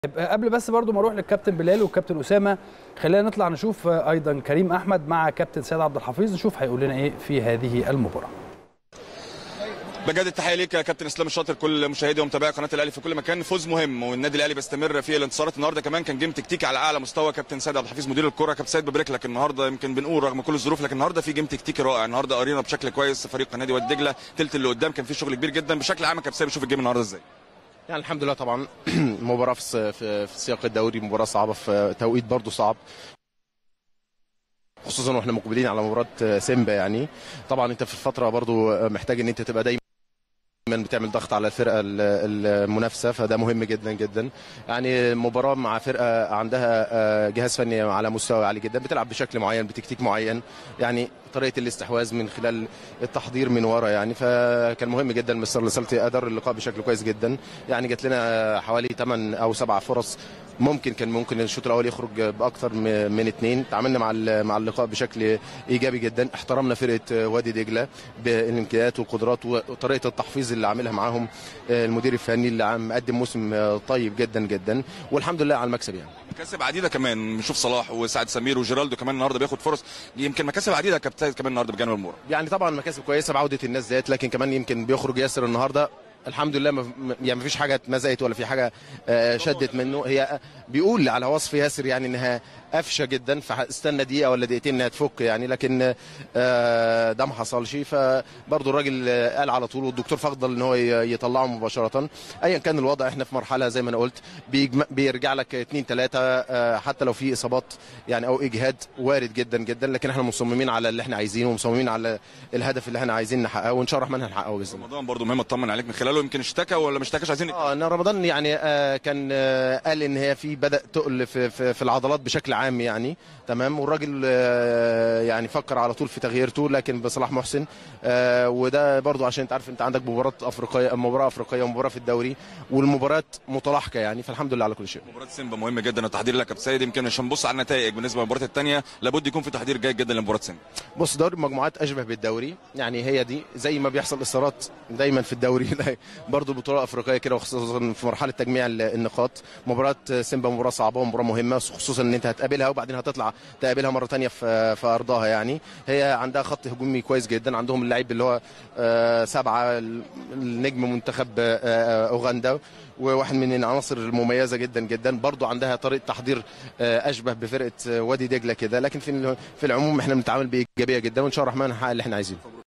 قبل بس برضو ما اروح للكابتن بلال والكابتن اسامه خلينا نطلع نشوف ايضا كريم احمد مع كابتن سيد عبد الحفيظ نشوف هيقول لنا ايه في هذه المباراه بجد التحيه ليك يا كابتن اسلام الشاطر كل مشاهدي ومتابعي قناه الاهلي في كل مكان فوز مهم والنادي الاهلي بيستمر في الانتصارات النهارده كمان كان جيم تكتيكي على اعلى مستوى كابتن سيد عبد الحفيظ مدير الكره كابتن سيد ببارك لك النهارده يمكن بنقول رغم كل الظروف لكن النهارده في جيم تكتيكي رائع النهارده قرينا بشكل كويس فريق نادي وادي دجله تلت اللي قدام كان في شغل كبير جدا بشكل عام يا كابتن سيد بشوف الجيم النهارده ازاي يعني الحمد لله طبعا مباراه في في في سياق الدوري مباراه صعبه في توقيت برضه صعب خصوصا واحنا مقبلين على مباراه سيمبا يعني طبعا انت في الفتره برضه محتاج ان انت تبقى دايما بتعمل ضغط على الفرقه المنافسه فده مهم جدا جدا يعني مباراه مع فرقه عندها جهاز فني على مستوى عالي جدا بتلعب بشكل معين بتكتيك معين يعني طريقه الاستحواذ من خلال التحضير من ورا يعني فكان مهم جدا مستر لسالتي ادار اللقاء بشكل كويس جدا يعني جات لنا حوالي 8 او 7 فرص ممكن كان ممكن الشوط الاول يخرج باكثر من اثنين تعاملنا مع مع اللقاء بشكل ايجابي جدا احترمنا فرقه وادي دجله بالامكانيات والقدرات وطريقه التحفيظ اللي عاملها معاهم المدير الفني اللي مقدم موسم طيب جدا جدا والحمد لله على المكسب يعني مكاسب عديده كمان نشوف صلاح وسعد سمير وجيرالدو كمان النهارده بياخد فرص يمكن مكاسب عديده كابتن كمان النهارده بجانب المباراه يعني طبعا مكاسب كويسه بعوده الناس ديت لكن كمان يمكن بيخرج ياسر النهارده الحمد لله ما يعني ما فيش حاجه اتمزقت ولا في حاجه شدت منه هي بيقول على وصف ياسر يعني انها قفشه جدا فاستنى دقيقه ولا دقيقتين انها تفك يعني لكن ده ما حصلش فبرضه الراجل قال على طول والدكتور فضل ان هو يطلعه مباشره ايا كان الوضع احنا في مرحله زي ما انا قلت بيرجع لك اثنين ثلاثه حتى لو في اصابات يعني او اجهاد وارد جدا جدا لكن احنا مصممين على اللي احنا عايزينه ومصممين على الهدف اللي احنا عايزين نحققه وان شاء الله الرحمن هنحققه باذن الله رمضان برضه مهم اطمن عليك من خلاله يمكن اشتكى ولا ما اشتكاش عايزين اه ان رمضان يعني آه كان آه قال ان هي في بدا تقل في, في, في العضلات بشكل عام يعني تمام والراجل آه يعني فكر على طول في تغييرته لكن بصلاح محسن آه وده برضو عشان انت عارف انت عندك مباراه افريقيه مباراه افريقيه ومباراه في الدوري والمباريات متلاحقه يعني فالحمد لله على كل شيء مباراه سيمبا مهمه جدا التحضير لك يا سيد يمكن مش هنبص على النتائج بالنسبه للمباريات الثانيه لابد يكون في تحضير جيد جدا لمباراه سيمبا بص دوري المجموعات اشبه بالدوري يعني هي دي زي ما بيحصل اثارات دايما في الدوري برضو البطوله الافريقيه كده وخصوصا في مرحله تجميع النقاط مباراه سيمبا مباراه صعبه ومباراه مهمه خصوصا ان انت هتقابلها وبعدين هتطلع تقابلها مره ثانيه في في ارضها يعني هي عندها خط هجومي كويس جدا عندهم اللعيب اللي هو سبعه النجم منتخب اوغندا وواحد من العناصر المميزه جدا جدا برضو عندها طريقه تحضير اشبه بفرقه وادي دجله كده لكن في في العموم احنا بنتعامل بايجابيه جدا وان شاء الله الرحمن هنحقق اللي احنا عايزينه